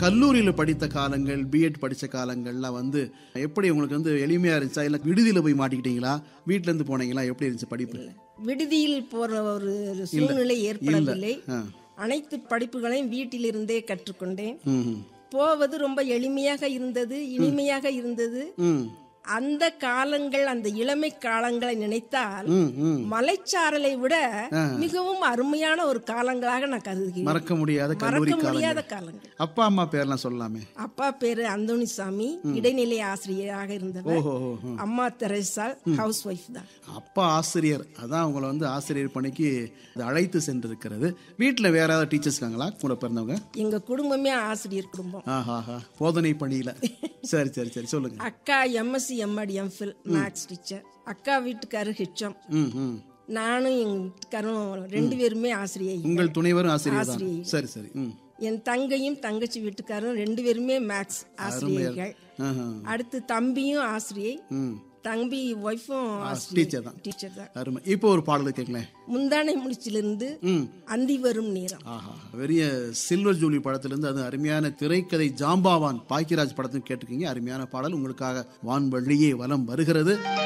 கல்லூரியில் படித்த காலங்கள் பிஎட் படித்த காலங்கள்லாம் வந்து எப்படி உங்களுக்கு வந்து எளிமையாக இருந்துச்சா இல்லை விடுதியில் போய் மாட்டிக்கிட்டீங்களா வீட்ல இருந்து போனீங்களா எப்படி இருந்துச்சு படிப்பு விடுதியில் போற ஒரு சூழ்நிலை ஏற்படவில்லை ஆ. அனைத்து படிப்புகளையும் வீட்டிலிருந்தே கற்றுக்கொண்டேன் ம் போவது ரொம்ப எளிமையாக இருந்தது இனிமையாக இருந்தது ம் அந்த காலங்கள் அந்த இளமை காலங்களை நினைத்தால் ம் ம் மலைச்சாரலை விட மிகவும் அருமையான ஒரு காலங்களாக நான் கருதுகிறேன் மறக்க முடியாத கல்லூரி மறக்க முடியாத காலங்கள் காலங்கள் அப்பா அம்மா பேர்லாம் சொல்லலாமே அப்பா பேரு அந்தோணிசாமி இடைநிலை ஆசிரியராக இருந்தவர் ஓஹோ ஓஹோ. அம்மா தெரேசால் ஹவுஸ் ஒய்ஃப் தான் அப்பா ஆசிரியர் அதான் உங்களை வந்து ஆசிரியர் பணிக்கு இது அழைத்து சென்றிருக்கிறது வீட்டில் வேற ஏதாவது டீச்சர்ஸ் இருக்காங்களா கூட பிறந்தவங்க எங்க குடும்பமே ஆசிரியர் குடும்பம் ஆஹாஹா போதனை பணியில சரி சரி சரி சொல்லுங்க அக்கா MSc MEd MPhil maths teacher அக்கா வீட்டுக்காரு ஹெச்எம் ம் ம் நானும் எங்க வீட்டுக்காரும் ரெண்டு பேருமே ஆசிரியை உங்கள் துணைவரும் ஆசிரியர் தான் ஆசிரியை. சரி சரி ம் என் தங்கையும் தங்கச்சி வீட்டுக்காரும் ரெண்டு பேருமே மேக்ஸ் ஆசிரியர்கள் ஆஹா. அடுத்து தம்பியும் ஆசிரியை ம் தம்பி ஒய்ஃபும் டீச்சர் தான் டீச்சர் தான் அருமை இப்போ ஒரு பாடல் கேட்கலேன் முந்தானை முடிச்சிலிருந்து ம் அந்தி வரும் நேரம் ஆஹா பெரிய சில்வர் ஜூலி படத்திலிருந்து அது அருமையான திரைக்கதை ஜாம்பாவான் பாக்கியராஜ் படத்தையும் கேட்டிருக்கீங்க அருமையான பாடல் உங்களுக்காக வான்வழியே வலம் வருகிறது